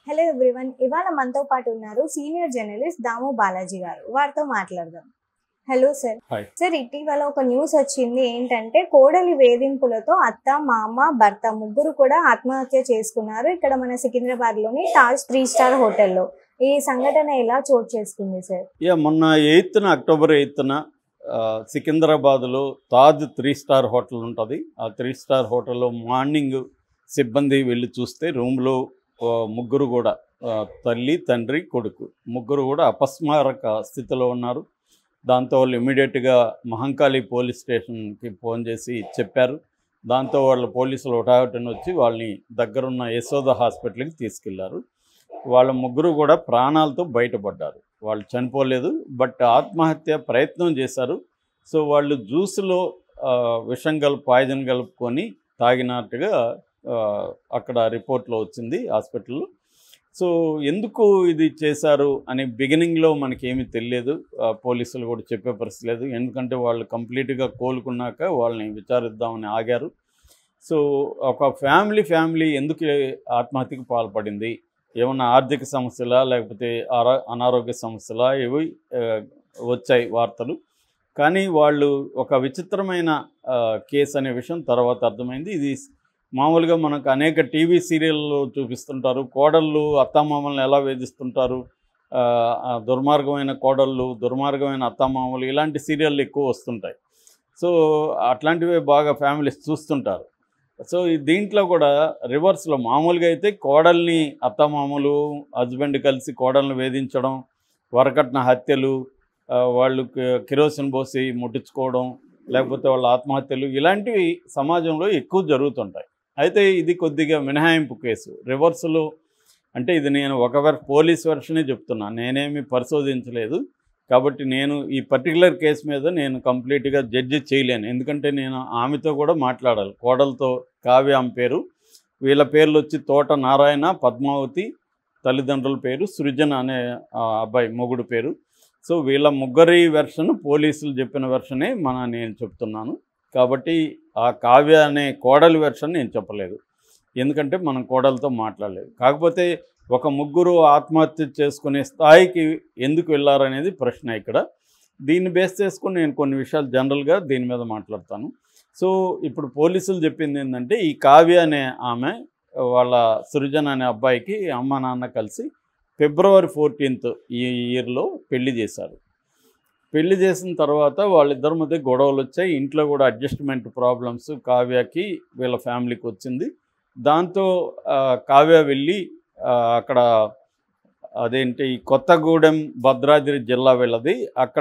Hello everyone ఇవాళ మనతో పాటు ఉన్నారు సీనియర్ జర్నలిస్ట్ దాము బాలాజీ గారు వారితో మాట్లాడదాం హలో సార్ హాయ్. సార్ ఇటీవల ఒక న్యూస్ వచ్చింది ఏంటంటే కోడలి వేధింపులతో అత్త మామ భర్త ముగ్గురు కూడా ఆత్మహత్య చేసుకున్నారు ఇక్కడ మన సికింద్రాబాద్ లోని తాజ్ త్రీ స్టార్ హోటల్లో ఈ సంఘటన ఎలా చోటు చేసుకుంది సార్ యా మొన్న ఎయిత్న అక్టోబర్ ఎయిత్న సికింద్రాబాద్లో తాజ్ త్రీ స్టార్ హోటల్ ఉంటుంది ఆ త్రీ స్టార్ హోటల్లో మార్నింగ్ సిబ్బంది వెళ్ళి చూస్తే రూమ్లో ముగ్గురు కూడా ఆ, తల్లి తండ్రి కొడుకు ముగ్గురు కూడా అపస్మారక స్థితిలో ఉన్నారు దాంతో వాళ్ళు ఇమీడియట్గా మహంకాళి పోలీస్ స్టేషన్కి ఫోన్ చేసి చెప్పారు దాంతో వాళ్ళ పోలీసులు హుటాహుటిన వచ్చి వాళ్ళని దగ్గరున్న యశోద హాస్పిటల్కి తీసుకెళ్లారు వాళ్ళ ముగ్గురు కూడా ప్రాణాలతో బయటపడ్డారు వాళ్ళు చనిపోలేదు బట్ ఆత్మహత్య ప్రయత్నం చేశారు సో వాళ్ళు జ్యూస్లో ఆ, విషం కలుపు పాయిజన్ కలుపుకొని తాగినట్టుగా ఆ, అక్కడ రిపోర్ట్లో వచ్చింది హాస్పిటల్లో సో ఎందుకు ఇది చేశారు అని బిగినింగ్లో మనకేమీ తెలియదు ఆ, పోలీసులు కూడా చెప్పే పరిస్థితి లేదు ఎందుకంటే వాళ్ళు కంప్లీట్గా కోలుకున్నాక వాళ్ళని విచారిద్దామని ఆగారు సో ఒక ఫ్యామిలీ ఫ్యామిలీ ఎందుకు ఆత్మహత్యకు పాల్పడింది ఏమన్నా ఆర్థిక సమస్యలా లేకపోతే ఆరో అనారోగ్య సమస్యలా ఇవి ఆ, వచ్చాయి వార్తలు కానీ వాళ్ళు ఒక విచిత్రమైన ఆ, కేసు అనే విషయం తర్వాత అర్థమైంది ఇది మామూలుగా మనకు అనేక టీవీ సీరియల్లో చూపిస్తుంటారు కోడళ్ళు అత్తామామల్ని ఎలా వేధిస్తుంటారు ఆ, ఆ దుర్మార్గమైన కోడళ్ళు దుర్మార్గమైన అత్తామామలు ఇలాంటి సీరియళ్ళు ఎక్కువ వస్తుంటాయి సో అట్లాంటివే బాగా ఫ్యామిలీస్ చూస్తుంటారు సో ఈ దీంట్లో కూడా రివర్స్లో మామూలుగా అయితే కోడల్ని అత్తమామలు హస్బెండ్ కలిసి కోడల్ని వేధించడం వరకట్న హత్యలు ఆ, వాళ్ళు కి- కిరోసిన్ పోసి ముట్టించుకోవడం లేకపోతే వాళ్ళ ఆత్మహత్యలు ఇలాంటివి సమాజంలో ఎక్కువ జరుగుతుంటాయి అయితే ఇది కొద్దిగా మినహాయింపు కేసు రివర్స్లో అంటే ఇది నేను ఒక వర్ పోలీస్ వెర్షనే చెప్తున్నా నేనేమి పరిశోధించలేదు కాబట్టి నేను ఈ పర్టికులర్ కేసు మీద నేను కంప్లీట్గా జడ్జి చేయలేను ఎందుకంటే నేను ఆమెతో కూడా మాట్లాడాలి కోడలతో కావ్య ఆమె పేరు వీళ్ళ పేర్లు వచ్చి తోట నారాయణ పద్మావతి తల్లిదండ్రుల పేరు సృజన అనే ఆ, అబ్బాయి మొగుడు పేరు సో వీళ్ళ ముగ్గురి వెర్షన్ పోలీసులు చెప్పిన వెర్షనే మన నేను చెప్తున్నాను కాబట్టి ఆ కావ్య అనే కోడలి వెర్షన్ నేను చెప్పలేదు ఎందుకంటే మనం కోడలతో మాట్లాడలేదు కాకపోతే ఒక ముగ్గురు ఆత్మహత్య చేసుకునే స్థాయికి ఎందుకు వెళ్ళారనేది ప్రశ్న ఇక్కడ దీన్ని బేస్ చేసుకుని నేను కొన్ని విషయాలు జనరల్గా దీని మీద మాట్లాడతాను సో ఇప్పుడు పోలీసులు చెప్పింది ఏంటంటే ఈ కావ్య అనే ఆమె వాళ్ళ సృజన్ అనే అబ్బాయికి అమ్మ నాన్న కలిసి ఫిబ్రవరి ఫోర్టీన్త్ ఈ ఇయర్లో పెళ్లి చేశారు పెళ్లి చేసిన తర్వాత వాళ్ళిద్దరి మధ్య గొడవలు వచ్చాయి ఇంట్లో కూడా అడ్జస్ట్మెంట్ ప్రాబ్లమ్స్ కావ్యకి వీళ్ళ ఫ్యామిలీకి వచ్చింది దాంతో ఆ, కావ్య వెళ్ళి ఆ, అక్కడ అదేంటి కొత్తగూడెం భద్రాద్రి జిల్లా వెళ్ళది అక్కడ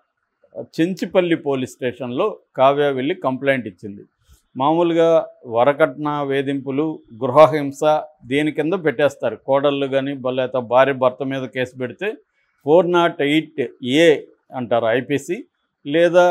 చెంచిపల్లి పోలీస్ స్టేషన్లో కావ్య వెళ్ళి కంప్లైంట్ ఇచ్చింది మామూలుగా వరకట్న వేధింపులు గృహహింస దీని కింద పెట్టేస్తారు కోడళ్ళు కానీ లేకపోతే భార్య భర్త మీద కేసు పెడితే ఫోర్ నాట్ ఎయిట్ ఏ అంటారు ఐపీసీ లేదా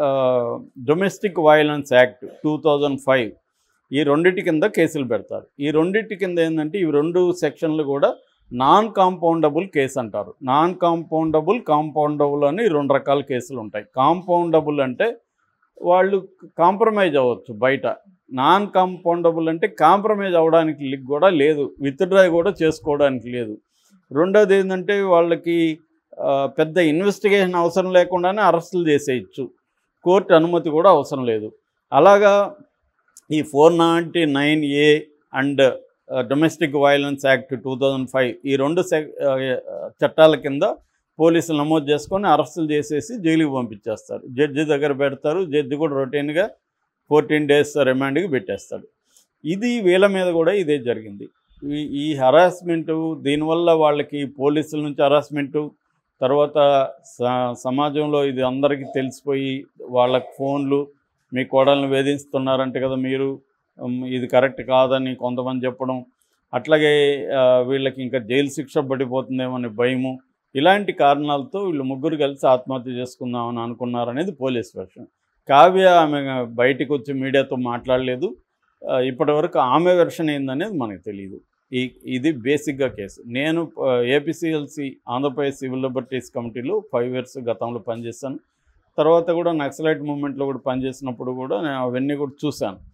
domestic violence act two thousand five ఈ రెండింటి కింద కేసులు పెడతారు ఈ రెండింటి కింద ఏంటంటే ఈ రెండు సెక్షన్లు కూడా నాన్ కాంపౌండబుల్ కేసు అంటారు నాన్ కాంపౌండబుల్ కాంపౌండబుల్ అని రెండు రకాల కేసులు ఉంటాయి కాంపౌండబుల్ అంటే వాళ్ళు కాంప్రమైజ్ అవ్వచ్చు బయట నాన్ కాంపౌండబుల్ అంటే కాంప్రమైజ్ అవ్వడానికి లి- కూడా లేదు విత్డ్రా కూడా చేసుకోవడానికి లేదు రెండోది ఏంటంటే వాళ్ళకి ఆ, పెద్ద ఇన్వెస్టిగేషన్ అవసరం లేకుండానే అరెస్టులు చేసేయచ్చు కోర్టు అనుమతి కూడా అవసరం లేదు అలాగా ఈ four ninety nine A and domestic violence act two thousand five ఈ రెండు సెక్ ఆ, చట్టాల కింద పోలీసులు నమోదు చేసుకొని అరెస్టులు చేసేసి జైలుకి పంపించేస్తారు జడ్జి దగ్గర పెడతారు జడ్జి కూడా రొటీన్గా ఫోర్టీన్ డేస్ రిమాండ్కి పెట్టేస్తాడు ఇది వీళ్ళ మీద కూడా ఇదే జరిగింది ఈ ఈ హరాస్మెంటు దీనివల్ల వాళ్ళకి పోలీసుల నుంచి హరాస్మెంటు తర్వాత స- సమాజంలో ఇది అందరికీ తెలిసిపోయి వాళ్ళకి ఫోన్లు మీ కోడల్ని వేధిస్తున్నారంటే కదా మీరు ఉమ్, ఇది కరెక్ట్ కాదని కొంతమంది చెప్పడం అట్లాగే ఆ, వీళ్ళకి ఇంకా జైలు శిక్ష పడిపోతుందేమో అనే భయము ఇలాంటి కారణాలతో వీళ్ళు ముగ్గురు కలిసి ఆత్మహత్య చేసుకుందామని అనుకున్నారనేది పోలీస్ వెర్షన్ కావ్య ఆమె బయటికి వచ్చి మీడియాతో మాట్లాడలేదు ఆ, ఇప్పటివరకు ఆమె వెర్షన్ ఏందనేది మనకు తెలియదు ఈ ఇది బేసిక్గా కేసు నేను ఏపీసీఎల్సి ఆంధ్రప్రదేశ్ సివిల్ లిబర్టీస్ కమిటీలో ఫైవ్ ఇయర్స్ గతంలో పనిచేశాను తర్వాత కూడా నక్సలైట్ మూమెంట్లో కూడా పనిచేసినప్పుడు కూడా నేను అవన్నీ కూడా చూశాను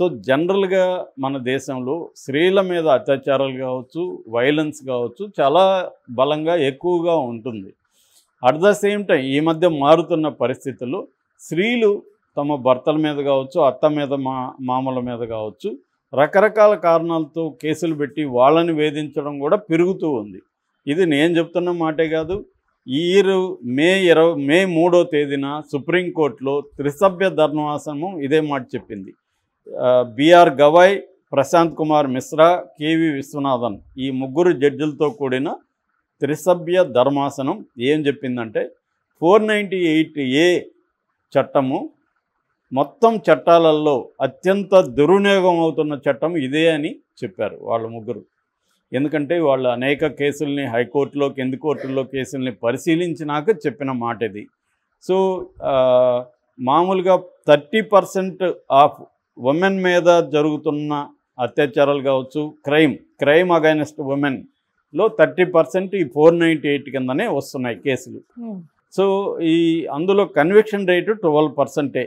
సో జనరల్గా మన దేశంలో స్త్రీల మీద అత్యాచారాలు కావచ్చు వైలెన్స్ కావచ్చు చాలా బలంగా ఎక్కువగా ఉంటుంది అట్ ద సేమ్ టైం ఈ మధ్య మారుతున్న పరిస్థితుల్లో స్త్రీలు తమ భర్తల మీద కావచ్చు అత్త మీద మా మామల మీద కావచ్చు రకరకాల కారణాలతో కేసులు పెట్టి వాళ్ళని వేధించడం కూడా పెరుగుతూ ఉంది ఇది నేను చెప్తున్న మాటే కాదు ఈ ఇయర్ మే ఇరవై మే మూడో తేదీన సుప్రీంకోర్టులో త్రిసభ్య ధర్మాసనము ఇదే మాట చెప్పింది ఆ, బిఆర్ గవాయ్ ప్రశాంత్ కుమార్ మిశ్రా కేవి విశ్వనాథన్ ఈ ముగ్గురు జడ్జిలతో కూడిన త్రిసభ్య ధర్మాసనం ఏం చెప్పిందంటే ఫోర్ నైంటీ ఎయిట్ ఏ చట్టము మొత్తం చట్టాలలో అత్యంత దుర్వినియోగం అవుతున్న చట్టం ఇదే అని చెప్పారు వాళ్ళ ముగ్గురు ఎందుకంటే వాళ్ళు అనేక కేసుల్ని హైకోర్టులో కింది కోర్టుల్లో కేసుల్ని పరిశీలించినాక చెప్పిన మాట ఇది సో ఆ, మామూలుగా థర్టీ పర్సెంట్ ఆఫ్ ఉమెన్ మీద జరుగుతున్న అత్యాచారాలు కావచ్చు క్రైమ్ క్రైమ్ అగైనెస్ట్ ఉమెన్లో థర్టీ పర్సెంట్ ఈ ఫోర్ నైంటీ ఎయిట్ కిందనే వస్తున్నాయి కేసులు ఉమ్, సో ఈ అందులో కన్విక్షన్ రేటు ట్వెల్వ్ పర్సెంటే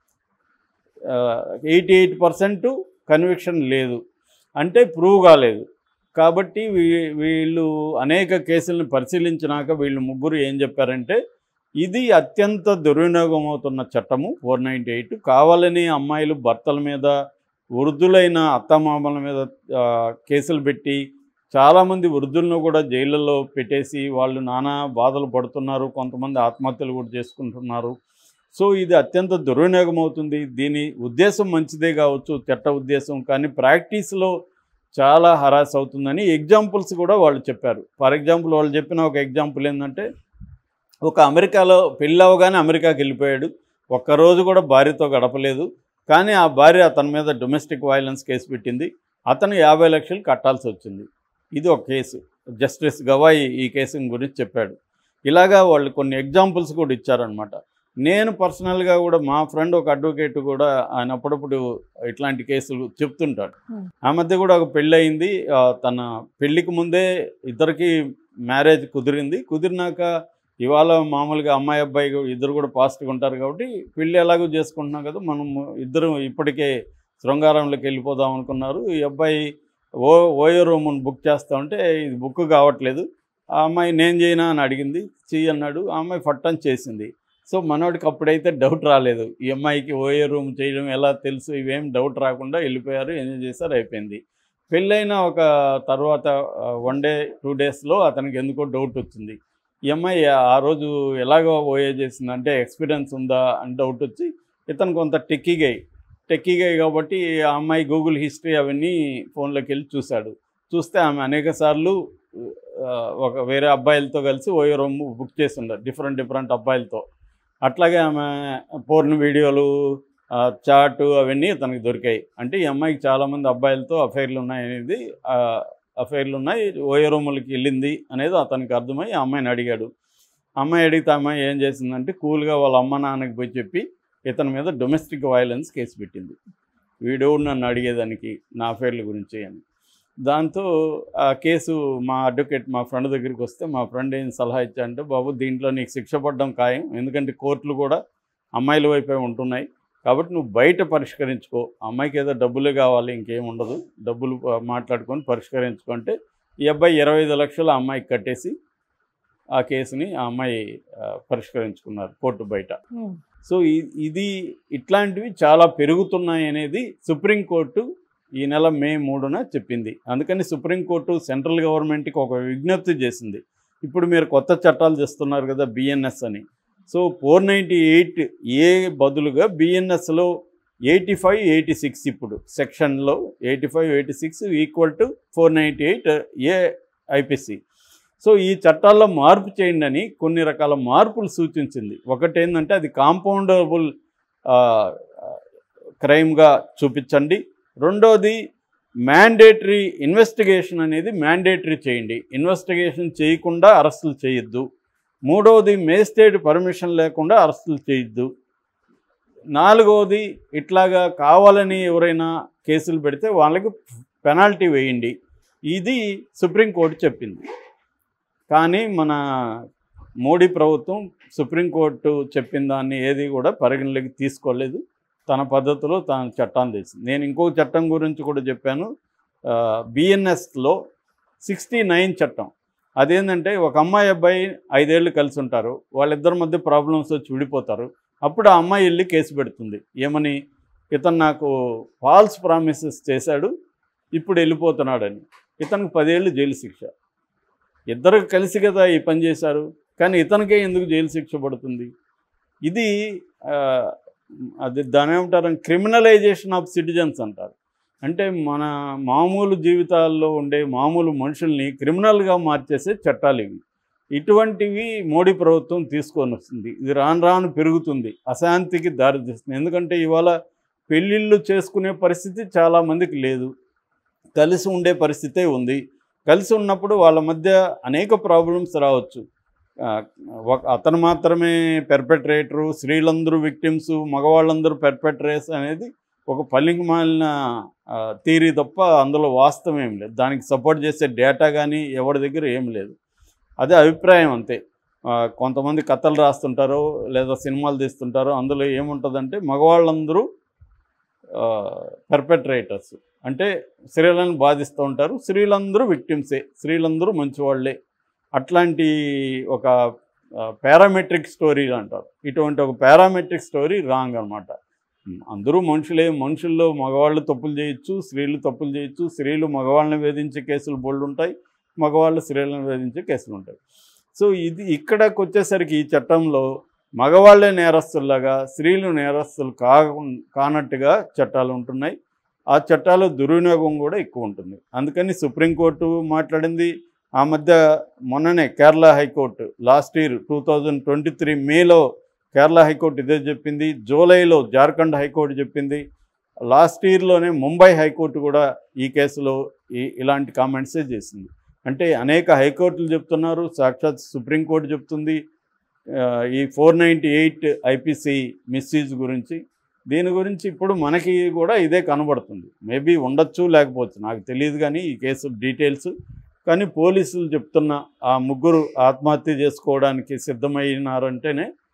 ఎయిటీ ఎయిట్ పర్సెంట్ కన్విక్షన్ లేదు అంటే ప్రూవ్ కాలేదు కాబట్టి వీ- వీళ్ళు అనేక కేసులను పరిశీలించినాక వీళ్ళు ముగ్గురు ఏం చెప్పారంటే ఇది అత్యంత దుర్వినియోగం అవుతున్న చట్టము ఫోర్ నైంటీ ఎయిట్ కావాలని అమ్మాయిలు భర్తల మీద వృద్ధులైన అత్తమామల మీద ఆ, కేసులు పెట్టి చాలామంది వృద్ధులను కూడా జైళ్ళల్లో పెట్టేసి వాళ్ళు నానా బాధలు పడుతున్నారు కొంతమంది ఆత్మహత్యలు కూడా చేసుకుంటున్నారు సో ఇది అత్యంత దుర్వినియోగం అవుతుంది దీని ఉద్దేశం మంచిదే కావచ్చు చట్ట ఉద్దేశం కానీ ప్రాక్టీస్లో చాలా హరాస్ అవుతుందని ఎగ్జాంపుల్స్ కూడా వాళ్ళు చెప్పారు ఫర్ ఎగ్జాంపుల్ వాళ్ళు చెప్పిన ఒక ఎగ్జాంపుల్ ఏంటంటే ఒక అమెరికాలో పెళ్ళి అవగానే అమెరికాకి వెళ్ళిపోయాడు ఒక్కరోజు కూడా భార్యతో గడపలేదు కానీ ఆ భార్య అతని మీద డొమెస్టిక్ వైలెన్స్ కేసు పెట్టింది అతను యాభై లక్షలు కట్టాల్సి వచ్చింది ఇది ఒక కేసు జస్టిస్ గవాయి ఈ కేసు గురించి చెప్పాడు ఇలాగా వాళ్ళు కొన్ని ఎగ్జాంపుల్స్ కూడా ఇచ్చారనమాట నేను పర్సనల్గా కూడా మా ఫ్రెండ్ ఒక అడ్వకేట్ కూడా ఆయన అప్పుడప్పుడు ఇట్లాంటి కేసులు చెప్తుంటాడు Hmm. ఆ మధ్య కూడా ఒక పెళ్ళి అయింది ఆ, తన పెళ్ళికి ముందే ఇద్దరికి మ్యారేజ్ కుదిరింది కుదిరినాక ఇవాళ మామూలుగా అమ్మాయి అబ్బాయి కూడా- ఇద్దరు కూడా పాజిటివ్ ఉంటారు కాబట్టి పెళ్ళి ఎలాగో చేసుకుంటున్నాం కదా మనం ఇద్దరు ఇప్పటికే శృంగారంలోకి వెళ్ళిపోదాం అనుకున్నారు ఈ అబ్బాయి ఓ ఓయో రూమ్ని బుక్ చేస్తా ఉంటే ఇది బుక్ కావట్లేదు ఆ అమ్మాయి నేను చేయనా అని అడిగింది చెయ్యి అన్నాడు ఆ అమ్మాయి ఫట్టని చేసింది సో మనోడికి అప్పుడైతే డౌట్ రాలేదు ఈ అమ్మాయికి ఓయో రూమ్ చేయడం ఎలా తెలుసు ఇవేం డౌట్ రాకుండా వెళ్ళిపోయారు ఎంజాయ్ చేశారు అయిపోయింది పెళ్ళైన ఒక తర్వాత వన్ డే టూ డేస్లో అతనికి ఎందుకో డౌట్ వచ్చింది ఈ అమ్మాయి ఆ రోజు ఎలాగో ఓఏ చేసిందంటే ఎక్స్పీరియన్స్ ఉందా అని డౌట్ వచ్చి ఇతను కొంత టెక్కీగై టెక్కీగై కాబట్టి ఆ అమ్మాయి గూగుల్ హిస్టరీ అవన్నీ ఫోన్లోకి వెళ్ళి చూశాడు చూస్తే ఆమె అనేక సార్లు ఆ, ఒక వేరే అబ్బాయిలతో కలిసి ఓయో రూమ్ బుక్ చేసి ఉండరు డిఫరెంట్ డిఫరెంట్ అబ్బాయిలతో అట్లాగే ఆమె పోర్న్ వీడియోలు ఆ, చాటు అవన్నీ తనకి దొరికాయి అంటే ఈ అమ్మాయికి చాలామంది అబ్బాయిలతో అఫైర్లు ఉన్నాయనేది ఆ, అఫైర్లు ఉన్నాయి ఓయో రూములకి వెళ్ళింది అనేది అతనికి అర్థమై ఆ అమ్మాయిని అడిగాడు అమ్మాయి అడిగితే ఆ అమ్మాయి ఏం చేసిందంటే కూల్గా వాళ్ళ అమ్మ నాన్నకి పోయి చెప్పి ఇతని మీద డొమెస్టిక్ వైలెన్స్ కేసు పెట్టింది వీడెవడు నన్ను అడిగేదానికి నా అఫైర్ల గురించి అని దాంతో ఆ కేసు మా అడ్వకేట్ మా ఫ్రెండ్ దగ్గరికి వస్తే మా ఫ్రెండ్ ఏం సలహా ఇచ్చాడంటే బాబు దీంట్లో నీకు శిక్ష పడడం ఖాయం ఎందుకంటే కోర్టులు కూడా అమ్మాయిల వైపే ఉంటున్నాయి కాబట్టి నువ్వు బయట పరిష్కరించుకో అమ్మాయికి ఏదో డబ్బులే కావాలి ఇంకేం ఉండదు డబ్బులు ఆ, మాట్లాడుకొని పరిష్కరించుకుంటే ఈ అబ్బాయి ఇరవై ఐదు లక్షలు ఆ అమ్మాయికి కట్టేసి ఆ కేసుని ఆ అమ్మాయి ఆ, పరిష్కరించుకున్నారు కోర్టు బయట ఉమ్, సో ఇ- ఇది ఇట్లాంటివి చాలా పెరుగుతున్నాయి అనేది సుప్రీంకోర్టు ఈ నెల మే మూడున చెప్పింది అందుకని సుప్రీంకోర్టు సెంట్రల్ గవర్నమెంట్కి ఒక విజ్ఞప్తి చేసింది ఇప్పుడు మీరు కొత్త చట్టాలు చేస్తున్నారు కదా బిఎన్ఎస్ అని so four ninety eight A బదులుగా బిఎన్ఎస్లో ఎయిటీ ఫైవ్ ఎయిటీ సిక్స్ ఇప్పుడు సెక్షన్లో eighty five eighty six equal to four ninety eight A IPC so ఈ చట్టాల్లో మార్పు చేయండి అని కొన్ని రకాల మార్పులు సూచించింది ఒకటి ఏంటంటే అది కాంపౌండబుల్ క్రైమ్గా చూపించండి రెండోది మ్యాండేటరీ ఇన్వెస్టిగేషన్ అనేది మ్యాండేటరీ చేయండి ఇన్వెస్టిగేషన్ చేయకుండా అరెస్టులు చేయొద్దు మూడవది మేజిస్ట్రేట్ పర్మిషన్ లేకుండా అరెస్టులు చేయొద్దు నాలుగవది ఇట్లాగా కావాలని ఎవరైనా కేసులు పెడితే వాళ్ళకి పెనాల్టీ వేయండి ఇది సుప్రీంకోర్టు చెప్పింది కానీ మన మోడీ ప్రభుత్వం సుప్రీంకోర్టు చెప్పిన దాన్ని ఏది కూడా పరిగణలోకి తీసుకోలేదు తన పద్ధతిలో తన చట్టాన్ని తెచ్చింది నేను ఇంకో చట్టం గురించి కూడా చెప్పాను బిఎన్ఎస్లో సిక్స్టీ నైన్ చట్టం అదేంటంటే ఒక అమ్మాయి అబ్బాయి ఐదేళ్ళు కలిసి ఉంటారు వాళ్ళిద్దరి మధ్య ప్రాబ్లమ్స్ వచ్చి విడిపోతారు అప్పుడు ఆ అమ్మాయి వెళ్ళి కేసు పెడుతుంది ఏమని ఇతను నాకు ఫాల్స్ ప్రామిసెస్ చేశాడు ఇప్పుడు వెళ్ళిపోతున్నాడని ఇతనికి పదేళ్ళు జైలు శిక్ష ఇద్దరు కలిసి కదా ఈ పని చేశారు కానీ ఇతనికే ఎందుకు జైలు శిక్ష పడుతుంది ఇది ఆ, అది దాని ఏమంటారు క్రిమినలైజేషన్ ఆఫ్ సిటిజన్స్ అంటారు అంటే మన మామూలు జీవితాల్లో ఉండే మామూలు మనుషుల్ని క్రిమినల్గా మార్చేసే చట్టాలు ఇవి ఇటువంటివి మోడీ ప్రభుత్వం తీసుకొని వస్తుంది ఇది రాను రాను పెరుగుతుంది అశాంతికి దారితీస్తుంది ఎందుకంటే ఇవాళ పెళ్ళిళ్ళు చేసుకునే పరిస్థితి చాలామందికి లేదు కలిసి ఉండే పరిస్థితే ఉంది కలిసి ఉన్నప్పుడు వాళ్ళ మధ్య అనేక ప్రాబ్లమ్స్ రావచ్చు ఆ, ఒక అతను మాత్రమే పెర్పెట్రేటరు స్త్రీలందరూ విక్టిమ్స్ మగవాళ్ళందరూ పెర్పెట్రేస్ అనేది ఒక పల్లికి మాలిన థీరీ తప్ప అందులో వాస్తవం ఏం లేదు దానికి సపోర్ట్ చేసే డేటా కానీ ఎవరి దగ్గర ఏం లేదు అదే అభిప్రాయం అంతే ఆ, కొంతమంది కథలు రాస్తుంటారు లేదా సినిమాలు తీస్తుంటారు అందులో ఏముంటుందంటే మగవాళ్ళందరూ పెర్పెట్రేటర్స్ అంటే స్త్రీలను బాధిస్తూ ఉంటారు స్త్రీలందరూ విక్టిమ్సే స్త్రీలందరూ మంచివాళ్ళే అట్లాంటి ఒక పారామెట్రిక్ స్టోరీ అంటారు ఇటువంటి ఒక పారామెట్రిక్ స్టోరీ రాంగ్ అనమాట అందరూ మనుషులే మనుషుల్లో మగవాళ్ళు తప్పులు చేయొచ్చు స్త్రీలు తప్పులు చేయొచ్చు స్త్రీలు మగవాళ్ళని వేధించే కేసులు బోల్డ్ ఉంటాయి మగవాళ్ళు స్త్రీలను వేధించే కేసులు ఉంటాయి సో ఇది ఇక్కడికి వచ్చేసరికి ఈ చట్టంలో మగవాళ్ళే నేరస్తుల్లాగా స్త్రీలు నేరస్తులు కా కానట్టుగా చట్టాలు ఉంటున్నాయి ఆ చట్టాల దుర్వినియోగం కూడా ఎక్కువ ఉంటుంది అందుకని సుప్రీంకోర్టు మాట్లాడింది ఆ మధ్య మొన్ననే Kerala high court last year two thousand twenty three మేలో కేరళ హైకోర్టు ఇదే చెప్పింది జూలైలో జార్ఖండ్ హైకోర్టు చెప్పింది లాస్ట్ ఇయర్లోనే ముంబై హైకోర్టు కూడా ఈ కేసులో ఈ ఇలాంటి కామెంట్సే చేసింది అంటే అనేక హైకోర్టులు చెప్తున్నారు సాక్షాత్ సుప్రీంకోర్టు చెప్తుంది ఆ, ఈ four ninety eight IPC misuse గురించి దీని గురించి ఇప్పుడు మనకి కూడా ఇదే కనబడుతుంది మేబీ ఉండొచ్చు లేకపోవచ్చు నాకు తెలియదు కానీ ఈ కేసు డీటెయిల్స్ కానీ పోలీసులు చెప్తున్న ఆ ముగ్గురు ఆత్మహత్య చేసుకోవడానికి సిద్ధమైనారంటేనే